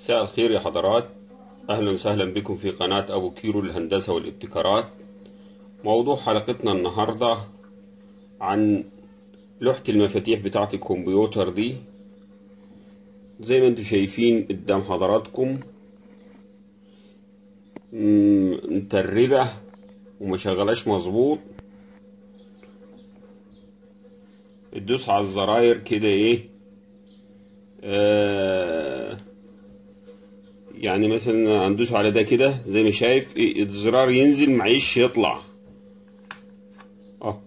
مساء الخير يا حضرات أهلا وسهلا بكم في قناة أبو كيرو للهندسة والابتكارات موضوع حلقتنا النهاردة عن لوحة المفاتيح بتاعة الكمبيوتر دي زي ما انتم شايفين قدام حضراتكم مم، متربة وما شغلاش مظبوط تدوس على الزراير كده ايه آه يعني مثلا هندوس على ده كده زي ما شايف إيه الزرار ينزل معيش يطلع اه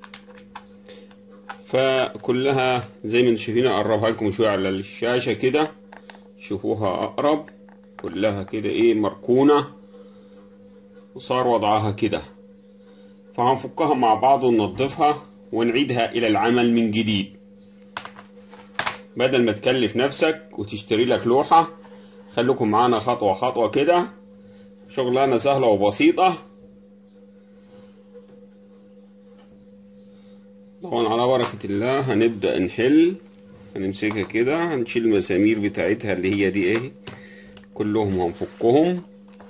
فكلها زي ما انتم شايفين اقربها لكم شويه على الشاشه كده شوفوها اقرب كلها كده ايه مركونه وصار وضعها كده فهنفكها مع بعض وننضفها ونعيدها الى العمل من جديد بدل ما تكلف نفسك وتشتري لك لوحة خليكم معانا خطوة خطوة كده شغلانة سهلة وبسيطة طبعا على بركة الله هنبدأ نحل هنمسكها كده هنشيل المسامير بتاعتها اللي هي دي ايه كلهم هنفكهم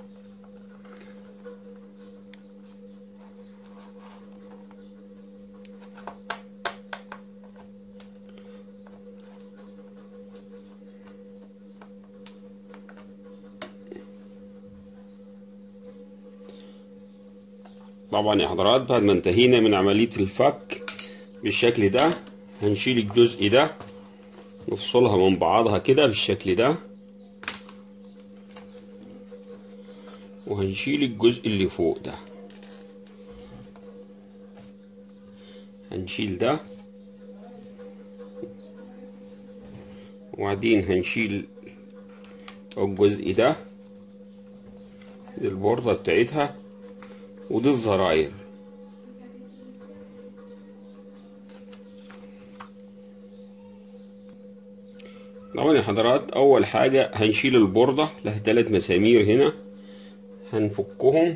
طبعا يا حضرات بعد ما انتهينا من عملية الفك بالشكل ده هنشيل الجزء ده نفصلها من بعضها كده بالشكل ده وهنشيل الجزء اللي فوق ده هنشيل ده وبعدين هنشيل الجزء ده البوردة بتاعتها ودي الزراير طبعا يا حضرات اول حاجة هنشيل البوردة لها تلات مسامير هنا هنفكهم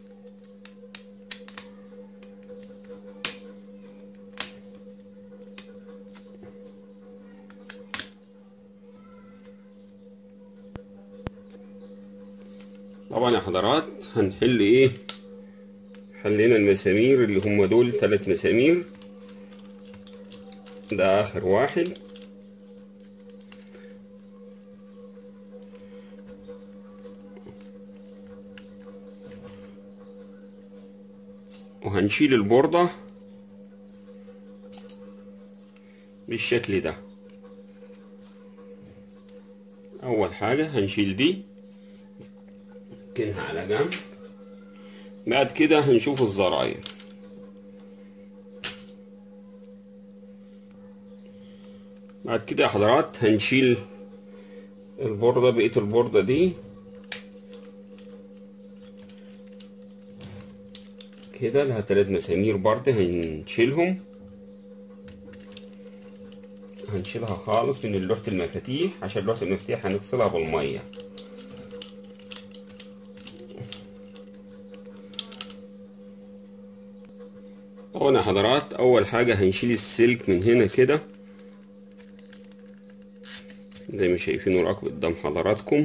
طبعا يا حضرات هنحل ايه حلينا المسامير اللي هم دول ثلاث مسامير ده اخر واحد وهنشيل البوردة بالشكل ده اول حاجة هنشيل دي نركنها على جنب بعد كده هنشوف الزراير بعد كده يا حضرات هنشيل البوردة بقية البوردة دي كده لها تلات مسامير برضه هنشيلهم هنشيلها خالص من لوحة المفاتيح عشان لوحة المفاتيح هنغسلها بالمية طبعا يا حضرات اول حاجة هنشيل السلك من هنا كده زي ما شايفين الرقم قدام حضراتكم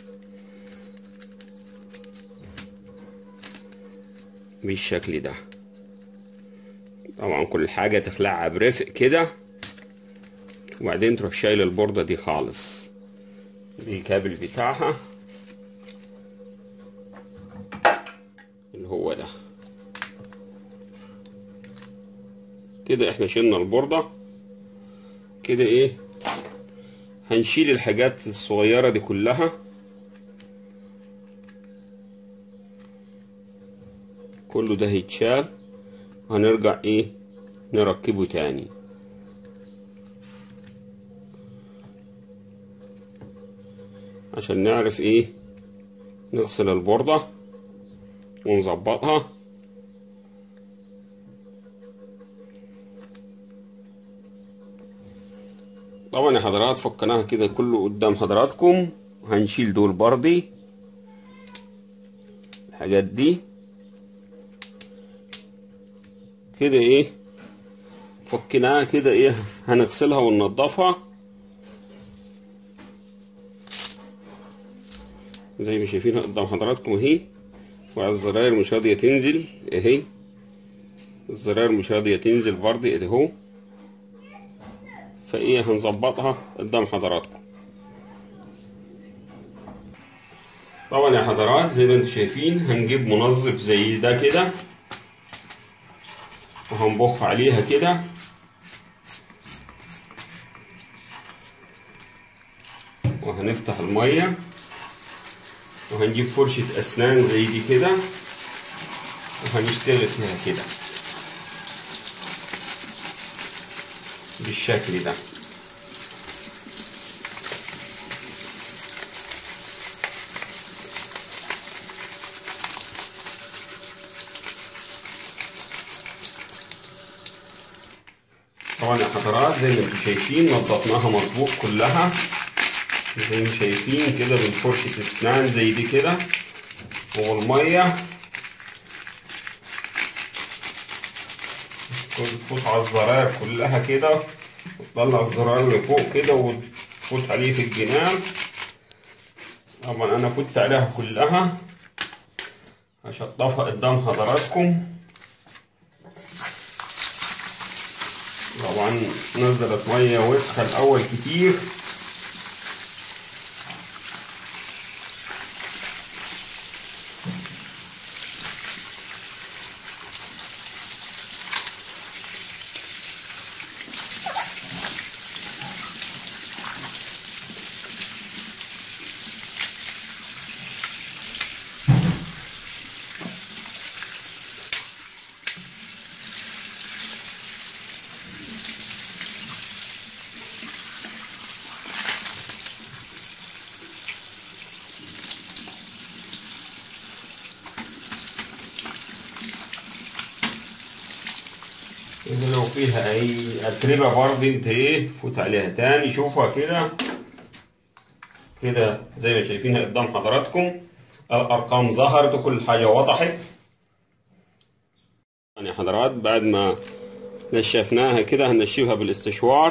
بالشكل ده طبعا كل حاجة تخلعها برفق كده وبعدين تروح شايل البوردة دي خالص بالكابل بتاعها اللي هو ده كده احنا شلنا البوردة كده ايه هنشيل الحاجات الصغيرة دي كلها كله ده هيتشال هنرجع ايه نركبه تاني عشان نعرف ايه نغسل البوردة ونظبطها طبعا يا حضرات فكناها كده كله قدام حضراتكم هنشيل دول بردي الحاجات دي كده ايه فكناها كده ايه هنغسلها وننضفها زي ما شايفين قدام حضراتكم اهي والزراير مش راضية تنزل اهي الزراير مش راضية تنزل برضه اهو فايه هنظبطها قدام حضراتكم طبعا يا حضرات زي ما انتم شايفين هنجيب منظف زي ده كده وهنبخ عليها كده وهنفتح المية وهنجيب فرشة أسنان زي دي كده وهنشتغل فيها كده بالشكل ده طبعا يا حضرات زي ما انتم شايفين نضفناها مظبوط كلها زي ما شايفين كده بالفرشة اسنان زي دي كده والمية تفوت على الزراير كلها كده وتطلع الزراير لفوق كده وتفوت عليه في الجنان طبعا انا فوت عليها كلها هشطفها قدام حضراتكم طبعا نزلت ميه وسخه الاول كتير إذا لو فيها أي أتربة برضه أنت إيه فوت عليها تاني شوفها كده كده زي ما شايفينها قدام حضراتكم الأرقام ظهرت وكل حاجة وضحت يعني حضرات بعد ما نشفناها كده هنشفها بالاستشوار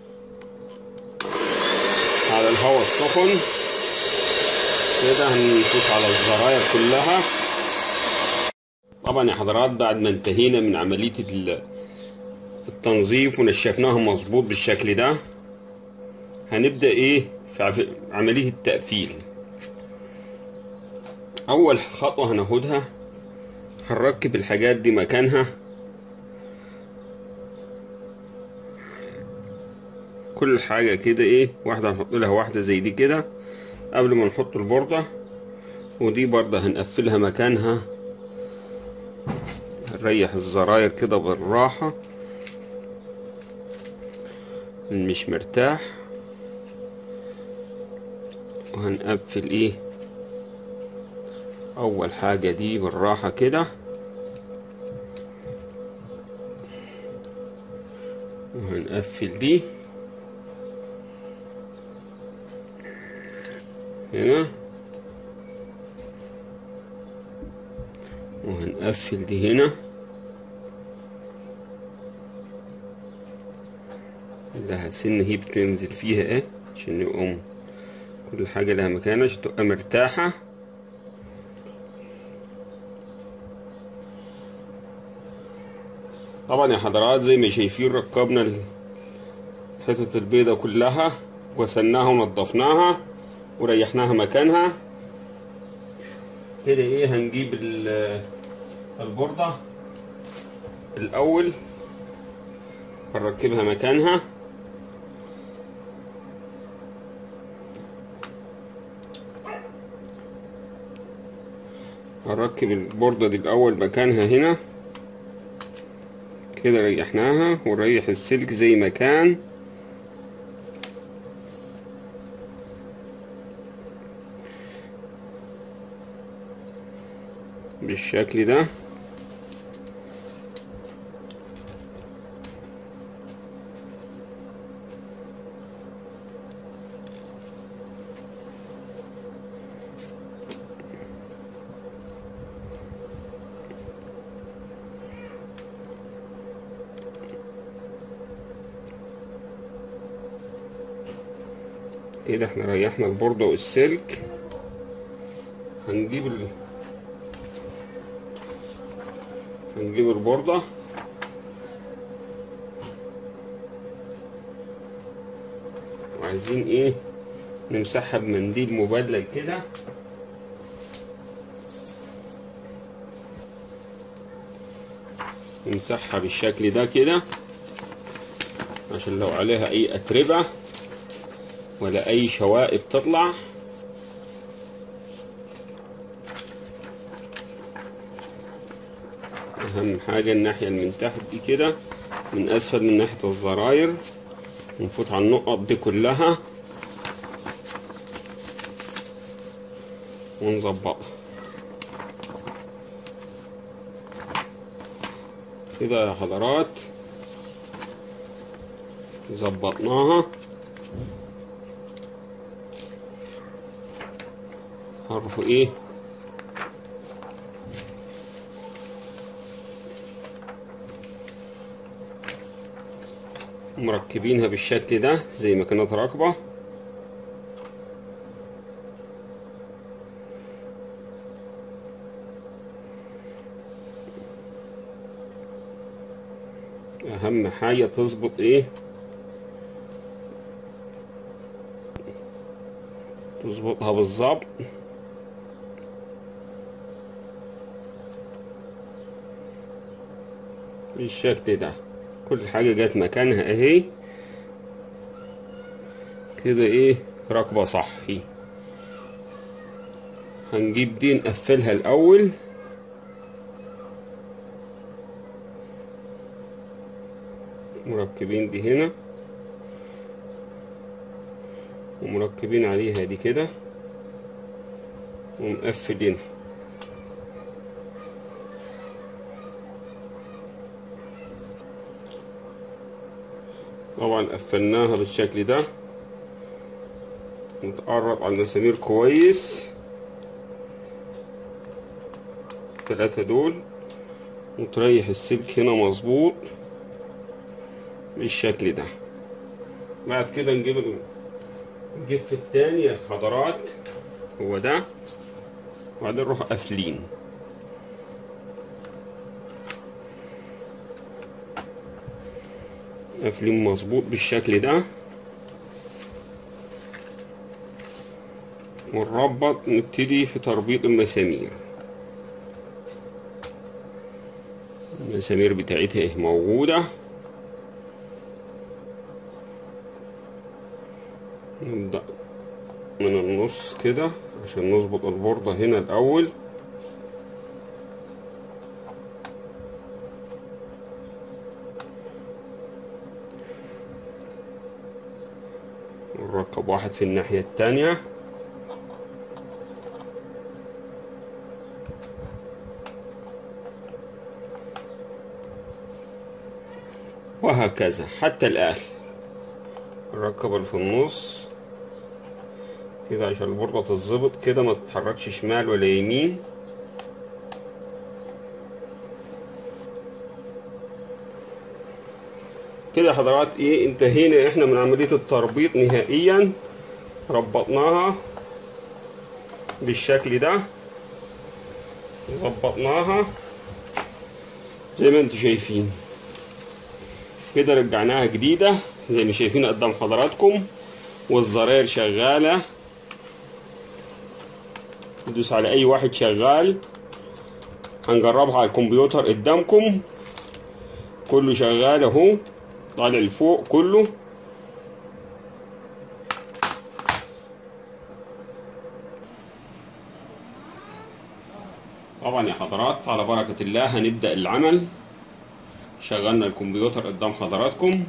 على الهواء السخن كده هنفوت على الزراير كلها طبعا يا حضرات بعد ما انتهينا من عملية التنظيف ونشفناها مظبوط بالشكل ده هنبدأ ايه في عملية التقفيل أول خطوة هناخدها هنركب الحاجات دي مكانها كل حاجة كده ايه واحدة هنحط لها واحدة زي دي كده قبل ما نحط البوردة ودي برضه هنقفلها مكانها نريح الزراير كده بالراحة مش مرتاح وهنقفل ايه اول حاجة دي بالراحة كده وهنقفل دي هنا وهنقفل دي هنا ده هتسن هي بتنزل فيها ايه عشان يقوم كل حاجة لها مكانها عشان تبقى مرتاحة طبعا يا حضرات زي ما شايفين ركبنا الحتت البيضة كلها غسلناها ونضفناها وريحناها مكانها كده ايه هنجيب البوردة الأول هنركبها مكانها هنركب البوردة دي الأول مكانها هنا كده ريحناها ونريح السلك زي ما كان بالشكل ده كده احنا ريحنا البوردة والسلك هنجيب ال... هنجيب البوردة وعايزين ايه نمسحها بمنديل مبلل كده نمسحها بالشكل ده كده عشان لو عليها اي اتربة ولا اي شوائب تطلع اهم حاجة الناحية اللي من تحت دي كده من اسفل من ناحية الزراير ونفوت على النقط دي كلها ونظبطها كده يا حضرات ظبطناها هنروح ايه مركبينها بالشكل ده زي ما كانت راكبه اهم حاجه تظبط ايه تظبطها بالظبط بالشكل ده كل حاجه جت مكانها اهي كده ايه راكبه صحي هنجيب دي نقفلها الاول مركبين دي هنا ومركبين عليها دي كده ومقفلينها طبعا قفلناها بالشكل ده نتقرب على المسامير كويس التلاتة دول وتريح السلك هنا مظبوط بالشكل ده بعد كده نجيب الجف التاني يا حضرات هو ده وبعدين نروح قافلين قافلين مظبوط بالشكل ده ونربط نبتدي في تربيط المسامير المسامير بتاعتها ايه موجوده نبدأ من النص كده عشان نظبط البوردة هنا الأول نركب واحد في الناحية التانية وهكذا حتى الآخر نركب اللي في النص كده عشان البوردة تتظبط كده ما تتحركش شمال ولا يمين كده حضرات ايه انتهينا احنا من عملية التربيط نهائيا ربطناها بالشكل ده ظبطناها زي ما انتم شايفين كده رجعناها جديدة زي ما شايفين قدام حضراتكم والزراير شغالة ندوس على اي واحد شغال هنجربها على الكمبيوتر قدامكم كله شغال اهو طالع لفوق كله طبعا يا حضرات على بركة الله هنبدأ العمل شغلنا الكمبيوتر قدام حضراتكم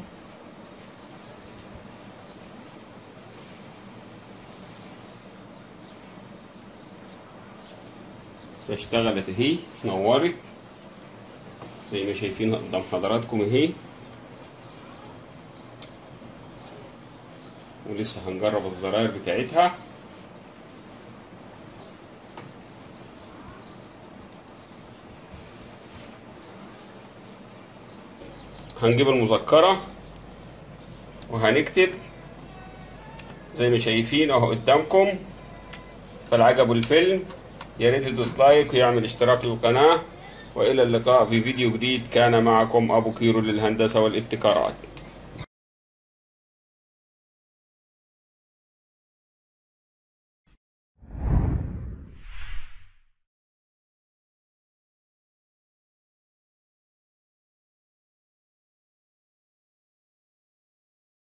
اشتغلت اهي نورت زي ما شايفين قدام حضراتكم اهي ولسه هنجرب الزراير بتاعتها هنجيب المذكرة وهنكتب زي ما شايفين اهو قدامكم فالعجب الفيلم يا ريت يدوس لايك ويعمل اشتراك للقناة وإلى اللقاء في فيديو جديد كان معكم أبو كيرو للهندسة والابتكارات